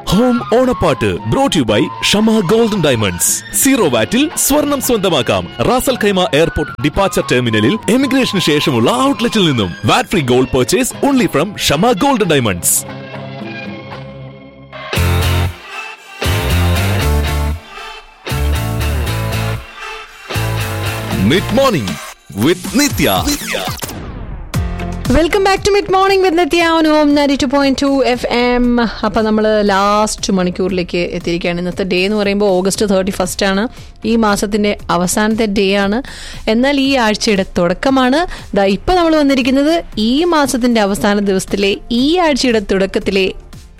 home ഓണപ്പാട്ട് brought you by Shama golden diamonds zero വാറ്റിൽ സ്വർണം സ്വന്തമാക്കാം റാസൽ ഖൈമ എയർപോർട്ട് ഡിപ്പാച്ചർ ടെർമിനലിൽ എമിഗ്രേഷന് ശേഷമുള്ള ഔട്ട്ലെറ്റിൽ നിന്നും VAT free gold purchase only from Shama golden diamonds mid morning with Nithya welcome back to mid morning with Nithya on home ninety two point two F M അപ്പം നമ്മൾ ലാസ്റ്റ് മണിക്കൂറിലേക്ക് എത്തിയിരിക്കുകയാണ് ഇന്നത്തെ ഡേ എന്ന് പറയുമ്പോൾ ഓഗസ്റ്റ് തേർട്ടി ഫസ്റ്റ് ആണ് ഈ മാസത്തിന്റെ അവസാനത്തെ ഡേ ആണ് എന്നാൽ ഈ ആഴ്ചയുടെ തുടക്കമാണ് ദാ ഇപ്പം നമ്മൾ വന്നിരിക്കുന്നത് ഈ മാസത്തിന്റെ അവസാന ദിവസത്തിലെ ഈ ആഴ്ചയുടെ തുടക്കത്തിലെ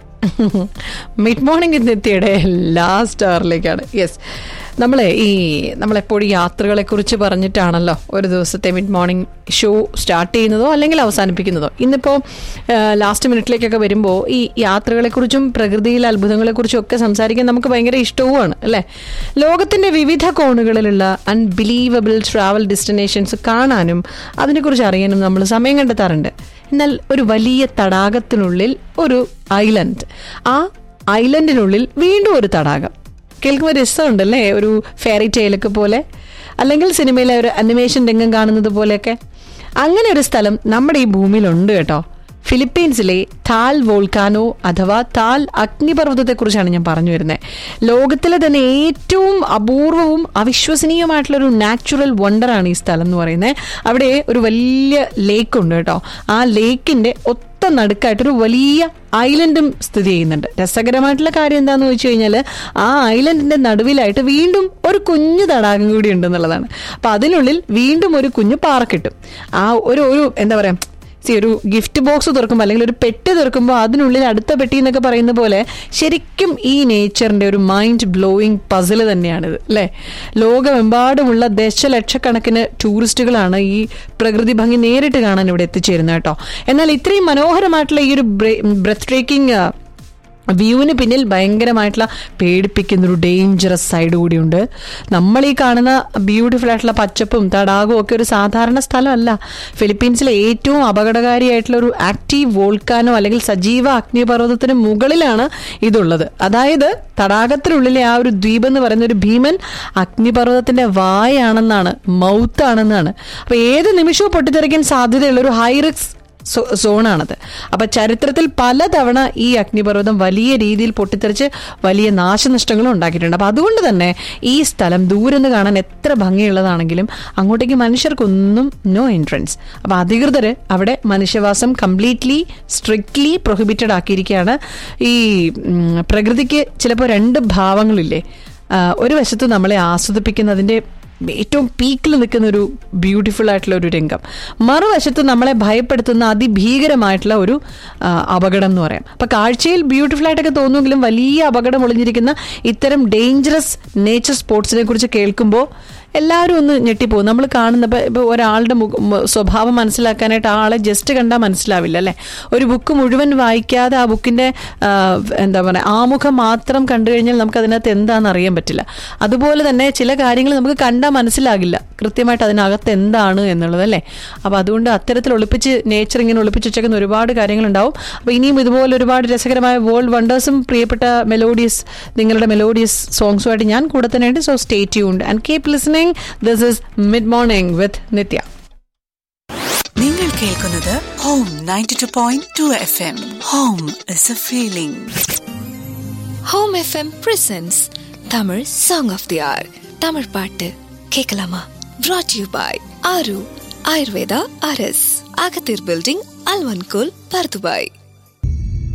മിഡ് മോർണിംഗ് നിത്യയുടെ ലാസ്റ്റ് അവറിലേക്കാണ് യെസ് നമ്മളെ ഈ നമ്മളെപ്പോഴും യാത്രകളെ കുറിച്ച് പറഞ്ഞിട്ടാണല്ലോ ഒരു ദിവസത്തെ മിഡ് മോർണിംഗ് ഷോ സ്റ്റാർട്ട് ചെയ്യുന്നതോ അല്ലെങ്കിൽ അവസാനിപ്പിക്കുന്നതോ ഇന്നിപ്പോൾ ലാസ്റ്റ് മിനിറ്റിലേക്കൊക്കെ വരുമ്പോൾ ഈ യാത്രകളെക്കുറിച്ചും പ്രകൃതിയിലെ അത്ഭുതങ്ങളെക്കുറിച്ചും ഒക്കെ സംസാരിക്കാൻ നമുക്ക് ഭയങ്കര ഇഷ്ടവുമാണ് അല്ലേ ലോകത്തിന്റെ വിവിധ കോണുകളിലുള്ള അൺബിലീവബിൾ ട്രാവൽ ഡെസ്റ്റിനേഷൻസ് കാണാനും അതിനെക്കുറിച്ച് അറിയാനും നമ്മൾ സമയം കണ്ടെത്താറുണ്ട് എന്നാൽ ഒരു വലിയ തടാകത്തിനുള്ളിൽ ഒരു ഐലൻഡ് ആ ഐലൻഡിനുള്ളിൽ വീണ്ടും ഒരു തടാകം കേൾക്കുമ്പോൾ രസമുണ്ടല്ലേ ഒരു ഫെയറി ടെയിലൊക്കെ പോലെ അല്ലെങ്കിൽ സിനിമയിലെ ഒരു അനിമേഷൻ രംഗം കാണുന്നത് പോലെയൊക്കെ അങ്ങനെ ഒരു സ്ഥലം നമ്മുടെ ഈ ഭൂമിയിലുണ്ട് കേട്ടോ ഫിലിപ്പീൻസിലെ താൽ വോൾക്കാനോ അഥവാ താൽ അഗ്നിപർവ്വതത്തെക്കുറിച്ചാണ് ഞാൻ പറഞ്ഞു വരുന്നത് ലോകത്തിലെ തന്നെ ഏറ്റവും അപൂർവവും അവിശ്വസനീയമായിട്ടുള്ള ഒരു നാച്ചുറൽ വണ്ടറാണ് ഈ സ്ഥലം എന്ന് പറയുന്നത് അവിടെ ഒരു വലിയ ലേക്ക് ഉണ്ട് കേട്ടോ ആ ലേക്കിന്റെ ഒത്ത നടുക്കായിട്ടൊരു വലിയ ഐലൻഡും സ്ഥിതി ചെയ്യുന്നുണ്ട് രസകരമായിട്ടുള്ള കാര്യം എന്താന്ന് വെച്ച് കഴിഞ്ഞാൽ ആ ഐലൻഡിന്റെ നടുവിലായിട്ട് വീണ്ടും ഒരു കുഞ്ഞു തടാകം കൂടി ഉണ്ടെന്നുള്ളതാണ് അപ്പൊ അതിനുള്ളിൽ വീണ്ടും ഒരു കുഞ്ഞു പാറ കിട്ടും ആ ഒരു ഒരു എന്താ പറയാ സി ഒരു ഗിഫ്റ്റ് ബോക്സ് തുറക്കുമ്പോൾ അല്ലെങ്കിൽ ഒരു പെട്ടി തുറക്കുമ്പോൾ അതിനുള്ളിൽ അടുത്ത പെട്ടി എന്നൊക്കെ പറയുന്ന പോലെ ശരിക്കും ഈ നേച്ചറിന്റെ ഒരു മൈൻഡ് ബ്ലോയിങ് പസിൽ തന്നെയാണിത് അല്ലേ ലോകമെമ്പാടുമുള്ള ദശലക്ഷക്കണക്കിന് ടൂറിസ്റ്റുകളാണ് ഈ പ്രകൃതി ഭംഗി നേരിട്ട് കാണാൻ ഇവിടെ എത്തിച്ചേരുന്നത് കേട്ടോ എന്നാൽ ഇത്രയും മനോഹരമായിട്ടുള്ള ഈ ഒരു ബ്രെത്ത് ട്രേക്കിംഗ് വ്യൂവിന് പിന്നിൽ ഭയങ്കരമായിട്ടുള്ള പേടിപ്പിക്കുന്ന ഒരു ഡേഞ്ചറസ് സൈഡ് കൂടിയുണ്ട് നമ്മൾ ഈ കാണുന്ന ബ്യൂട്ടിഫുൾ ആയിട്ടുള്ള പച്ചപ്പും തടാകവും ഒക്കെ ഒരു സാധാരണ സ്ഥലമല്ല ഫിലിപ്പീൻസിലെ ഏറ്റവും അപകടകാരിയായിട്ടുള്ള ഒരു ആക്റ്റീവ് വോൾക്കാനോ അല്ലെങ്കിൽ സജീവ അഗ്നിപർവ്വതത്തിന് മുകളിലാണ് ഇതുള്ളത് അതായത് തടാകത്തിനുള്ളിലെ ആ ഒരു ദ്വീപ് എന്ന് പറയുന്ന ഒരു ഭീമൻ അഗ്നിപർവ്വതത്തിന്റെ വായാണെന്നാണ് മൗത്ത് ആണെന്നാണ് അപ്പൊ ഏത് നിമിഷവും പൊട്ടിത്തെറിക്കാൻ സാധ്യതയുള്ള ഒരു ഹൈറിക്സ് സോണാണത് അപ്പൊ ചരിത്രത്തിൽ പലതവണ ഈ അഗ്നിപർവ്വതം വലിയ രീതിയിൽ പൊട്ടിത്തെറിച്ച് വലിയ നാശനഷ്ടങ്ങളും ഉണ്ടാക്കിയിട്ടുണ്ട് അപ്പൊ അതുകൊണ്ട് തന്നെ ഈ സ്ഥലം ദൂരെ നിന്ന് കാണാൻ എത്ര ഭംഗിയുള്ളതാണെങ്കിലും അങ്ങോട്ടേക്ക് മനുഷ്യർക്കൊന്നും നോ എൻട്രൻസ് അപ്പൊ അധികൃതർ അവിടെ മനുഷ്യവാസം കംപ്ലീറ്റ്ലി സ്ട്രിക്ട്ലി പ്രൊഹിബിറ്റഡ് ആക്കിയിരിക്കുകയാണ് ഈ ഉം, പ്രകൃതിക്ക് ചിലപ്പോൾ രണ്ട് ഭാവങ്ങളില്ലേ ആ, ഒരു വശത്ത് നമ്മളെ ആസ്വദിപ്പിക്കുന്നതിന്റെ ഏറ്റവും പീക്കിൽ നിൽക്കുന്ന ഒരു ബ്യൂട്ടിഫുൾ ആയിട്ടുള്ള ഒരു രംഗം മറുവശത്ത് നമ്മളെ ഭയപ്പെടുത്തുന്ന അതിഭീകരമായിട്ടുള്ള ഒരു ആ, അപകടം എന്ന് പറയാം അപ്പൊ കാഴ്ചയിൽ ബ്യൂട്ടിഫുൾ ആയിട്ടൊക്കെ തോന്നുമെങ്കിലും വലിയ അപകടം ഒളിഞ്ഞിരിക്കുന്ന ഇത്തരം ഡേഞ്ചറസ് നേച്ചർ സ്പോർട്സിനെ കുറിച്ച് കേൾക്കുമ്പോൾ എല്ലാവരും ഒന്ന് ഞെട്ടിപ്പോകും നമ്മൾ കാണുന്ന ഇപ്പൊ ഇപ്പൊ ഒരാളുടെ മുഖ- മ- സ്വഭാവം മനസ്സിലാക്കാനായിട്ട് ആ ആളെ ജസ്റ്റ് കണ്ടാൽ മനസ്സിലാവില്ല അല്ലെ ഒരു ബുക്ക് മുഴുവൻ വായിക്കാതെ ആ ബുക്കിന്റെ ആ, എന്താ പറയുക ആമുഖം മാത്രം കണ്ടു കഴിഞ്ഞാൽ നമുക്ക് അതിനകത്ത് എന്താണെന്ന് അറിയാൻ പറ്റില്ല അതുപോലെ തന്നെ ചില കാര്യങ്ങൾ നമുക്ക് കണ്ടാൽ മനസ്സിലാകില്ല കൃത്യമായിട്ട് അതിനകത്ത് എന്താണ് എന്നുള്ളത് അല്ലേ അപ്പൊ അതുകൊണ്ട് അത്തരത്തിൽ ഒളിപ്പിച്ച് നേച്ചർ ഇങ്ങനെ ഒളിപ്പിച്ച് വെച്ചേക്കുന്ന ഒരുപാട് കാര്യങ്ങളുണ്ടാവും അപ്പൊ ഇനിയും ഇതുപോലെ ഒരുപാട് രസകരമായ വേൾഡ് വണ്ടേഴ്സും പ്രിയപ്പെട്ട മെലോഡിയസ് നിങ്ങളുടെ മെലോഡിയസ് സോങ്സുമായിട്ട് ഞാൻ കൂടെ തന്നെ ഉണ്ട് so stay tuned and keep listening this is mid morning with Nithya നിങ്ങൾ കേൾക്കുന്നത് home ninety two point two F M home is a feeling home FM presents Tamil song of the hour Tamil பாட்டு கேட்கலாமா brought you by ஆரு ஆயுர்வேதா அரஸ் அகத்தீர் building அல்வன்கோல் Bur Dubai